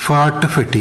പാട്ടുപെട്ടി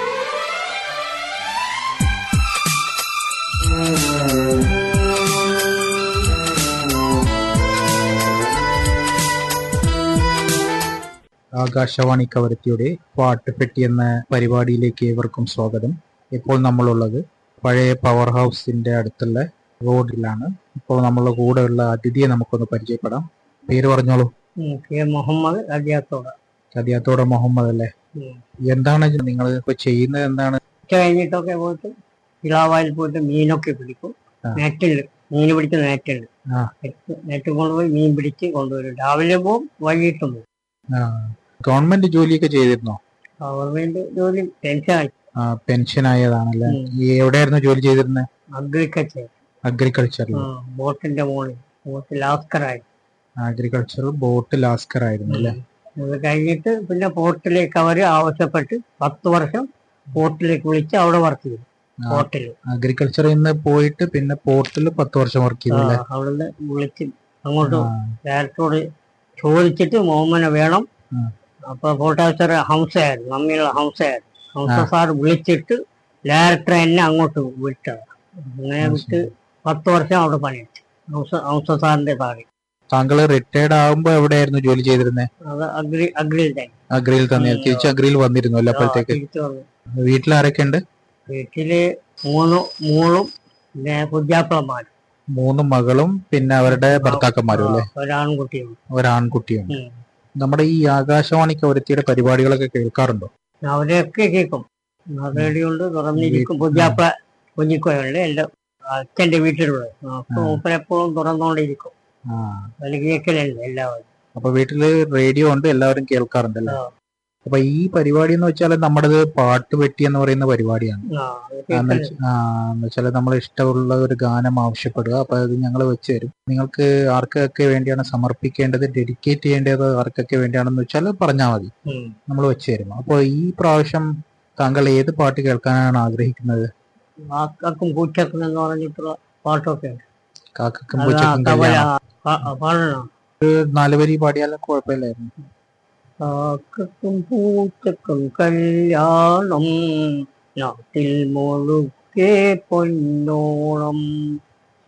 ആകാശവാണി കവരത്തിയുടെ പാട്ടുപെട്ടി എന്ന പരിപാടിയിലേക്ക് ഏവർക്കും സ്വാഗതം ഇപ്പോൾ നമ്മളുള്ളത് പഴയ പവർ ഹൗസിന്റെ അടുത്തുള്ള റോഡിലാണ് ഇപ്പോൾ നമ്മളുടെ കൂടെയുള്ള അതിഥിയെ നമുക്കൊന്ന് പരിചയപ്പെടാം പേര് പറഞ്ഞോളൂ ഉം, കെ മുഹമ്മദ് അജിയാത്തോട കദിയാത്തോടെ മുഹമ്മദ് അല്ലേ എന്താണ് നിങ്ങൾ ഇപ്പൊ ചെയ്യുന്നത് എന്താണ് ഉച്ച കഴിഞ്ഞിട്ടൊക്കെ പോയിട്ട് ഇളാവായിൽ പോയിട്ട് മീനൊക്കെ പിടിക്കും ആ. നെറ്റുണ്ട് മീൻ പിടിച്ച നെറ്റുണ്ട് ആ. നെറ്റ് നെറ്റ് കൊണ്ടുപോയി മീൻ പിടിച്ച് കൊണ്ടുവരും രാവിലെ പോവും വൈകിട്ടും പോവും ആ, ഗവൺമെന്റ് ജോലിയൊക്കെ ചെയ്തിരുന്നോ ഗവൺമെന്റ് ജോലി ടെൻഷനായി ആ, പെൻഷൻ ആയതാണല്ലേ ഉം. ഈ എവിടെയായിരുന്നു ജോലി ചെയ്തിരുന്നത് അഗ്രികൾച്ചർ അഗ്രികൾച്ചറിൽ ബോട്ടിന്റെ മുകളിൽ ബോട്ട് ലാസ്കറായി അഗ്രികൾച്ചർ ബോട്ട് ലാസ്കർ ആയിരുന്നു അല്ലേ അത് കഴിഞ്ഞിട്ട് പിന്നെ പോർട്ടിലേക്ക് അവര് ആവശ്യപ്പെട്ട് പത്ത് വർഷം പോർട്ടിലേക്ക് വിളിച്ച് അവിടെ വർക്ക് ചെയ്തു ആ, പോർട്ടിൽ അഗ്രികൾച്ചറിൽ നിന്ന് പോയിട്ട് പിന്നെ പോർട്ടിൽ പത്ത് വർഷം വർക്ക് ചെയ്തു അല്ലേ അവിടുന്ന് വിളിച്ച് അങ്ങോട്ട് ആ, ഡയറക്ടറോട് ചോദിച്ചിട്ട് മോഹമ്മനെ വേണം ഉം. അപ്പൊ ഫോട്ടോഗ്രാഫർ ഹംസയായിരുന്നു മമ്മിയുള്ള ഹംസയായിരുന്നു ഹംസ ആ. സാർ വിളിച്ചിട്ട് ഡയറക്ടർ എന്നെ അങ്ങോട്ട് വിട്ടത് അങ്ങനെ അത് വിട്ട് പത്ത് വർഷം അവിടെ പണിയെടുത്തു ഹംസ ഹംസ സാറിന്റെ താഴെ താങ്കൾ റിട്ടയർഡ് ആകുമ്പോ എവിടെയായിരുന്നു ജോലി ചെയ്തിരുന്നത് അത് അഗ്രി അഗ്രിയിൽ തന്നെ അഗ്രിയിൽ തന്നെ ഉം. തിരിച്ച് അഗ്രിയിൽ വന്നിരുന്നു അല്ലേ അപ്പോഴത്തേക്ക് തിരിച്ചു വന്നു വീട്ടിൽ ആരൊക്കെ ഉണ്ട് വീട്ടില് മൂന്ന് മൂളും പിന്നെ കുഞ്ഞാപ്പിളമാരും മൂന്ന് മകളും പിന്നെ അവരുടെ ഭർത്താക്കന്മാരും അല്ലേ ഒരാൺകുട്ടിയും ഒരാൺകുട്ടിയും ഉം. നമ്മുടെ ഈ ആകാശവാണി കവരത്തിയുടെ പരിപാടികളൊക്കെ കേൾക്കാറുണ്ടോ അവരെയൊക്കെ കേൾക്കും റേഡിയോണ്ട് തുറന്നിരിക്കും കുഞ്ഞാപ്പിള കുഞ്ഞിക്കോയുണ്ട് എന്റെ അച്ഛന്റെ വീട്ടിലുള്ളത് അപ്പൊ ആ. മൂപ്പരെപ്പോഴും തുറന്നുകൊണ്ടിരിക്കും ആ അതിൽ കേൾക്കലുണ്ട് എല്ലാവരും അപ്പൊ വീട്ടില് റേഡിയോ ഉണ്ട് എല്ലാവരും കേൾക്കാറുണ്ടല്ലേ ആ. അപ്പൊ ഈ പരിപാടി എന്ന് വെച്ചാൽ നമ്മുടേത് പാട്ട് പെട്ടി എന്ന് പറയുന്ന പരിപാടിയാണ് ആ, അത് എന്ന് കേൾക്കലുണ്ട്. വെച്ച- ആ, എന്ന് വെച്ചാൽ നമ്മൾ ഇഷ്ടമുള്ള ഒരു ഗാനം ആവശ്യപ്പെടുക അപ്പൊ അത് ഞങ്ങൾ വെച്ച് തരും നിങ്ങൾക്ക് ആർക്കൊക്കെ വേണ്ടിയാണ് സമർപ്പിക്കേണ്ടത് ഡെഡിക്കേറ്റ് ചെയ്യേണ്ടത് ആർക്കൊക്കെ വേണ്ടിയാണെന്ന് വെച്ചാൽ പറഞ്ഞാൽ മതി ഉം. നമ്മൾ വെച്ച് തരും അപ്പോൾ ഈ പ്രാവശ്യം താങ്കൾ ഏത് പാട്ട് കേൾക്കാനാണ് ആഗ്രഹിക്കുന്നത് കാക്കക്കും പൂച്ചക്കും എന്ന് പറഞ്ഞിട്ടുള്ള പാട്ടൊക്കെ ഉണ്ട് കാക്കക്കും അത് ആ പൂച്ചക്കും തബല കല്യാണം പാ- പാടണം നാലുവരി പാടിയാലും കുഴപ്പമില്ലായിരുന്നു കാക്കക്കും പൂച്ചക്കും കല്യാണം നാട്ടിൽ മുഴുക്കെ പൊന്നോണം